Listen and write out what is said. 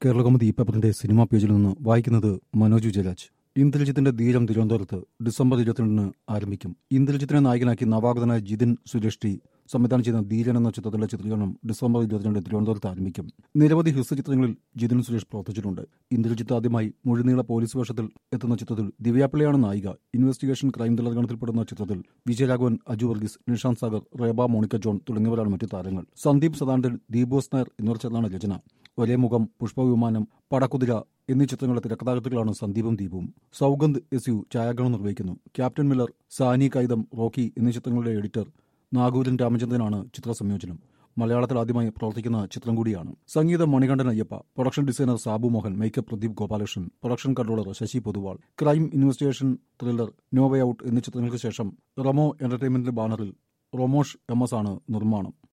കേരളകൗമുദി ഈ പേപ്പറിന്റെ സിനിമാ പേജിൽ നിന്ന് വായിക്കുന്നത് മനോജ് ജയരാജ് ഇന്ദ്രജിത്തിന്റെ ധീരം തിരുവനന്തപുരത്ത് ഡിസംബർ ഇരുപത്തിരണ്ടിന് ആരംഭിക്കും ഇന്ദ്രജിത്തിനെ നായകനാക്കി നവാഗതനായ ജിതിൻ സുരേഷ് ടി സംവിധാനം ചെയ്യുന്ന ധീരൻ എന്ന ചിത്രത്തിലെ ചിത്രീകരണം ഡിസംബർ ഇരുപത്തിരണ്ട് തിരുവനന്തപുരത്ത് ആരംഭിക്കും നിരവധി ഹിസ് ചിത്രങ്ങളിൽ ജിതിൻ സുരേഷ് പ്രവർത്തിച്ചിട്ടുണ്ട് ഇന്ദ്രജിത്ത് ആദ്യമായി മുഴുനീള പോലീസ് വേഷത്തിൽ എത്തുന്ന ചിത്രത്തിൽ ദിവ്യാപ്പിള്ളയാണ് നായിക ഇൻവെസ്റ്റിഗേഷൻ ക്രൈം ത്രില്ലർ ഗണത്തിൽപ്പെടുന്ന ചിത്രത്തിൽ വിജയരാഘവൻ അജു വർഗീസ് നിഷാന്ത് സാഗർ റേബ മോണിക്ക ജോൺ തുടങ്ങിയവരാണ് മറ്റു താരങ്ങൾ സന്ദീപ് സദാനന്ദൻ ദീപോസ് നായർ എന്നിവർ ചേർന്നാണ് രചന ഒരേ മുഖം പുഷ്പവിമാനം പടക്കുതിര എന്നീ ചിത്രങ്ങളുടെ തിരക്കഥാകൃത്തുക്കളാണ് സന്ദീപും ദീപും സൗഗന്ധ് എസ് യു ഛായാഗ്രഹണം നിർവഹിക്കുന്നു ക്യാപ്റ്റൻ മില്ലർ സാനി കൈതം റോക്കി എന്നീ ചിത്രങ്ങളുടെ എഡിറ്റർ നാഗൂരൻ രാമചന്ദ്രനാണ് ചിത്ര സംയോജനം മലയാളത്തിൽ ആദ്യമായി പ്രവർത്തിക്കുന്ന ചിത്രം കൂടിയാണ് സംഗീതം Manikandan Ayyappa production designer Sabu Mohan makeup Pradeep Gopalakrishnan production controller Sasi Poduval crime investigation thriller No Way Out എന്നീ ചിത്രങ്ങൾക്ക് ശേഷം റമോ എന്റർടൈൻമെന്റിന്റെ ബാനറിൽ റൊമോഷ് എം എസ് ആണ് നിർമ്മാണം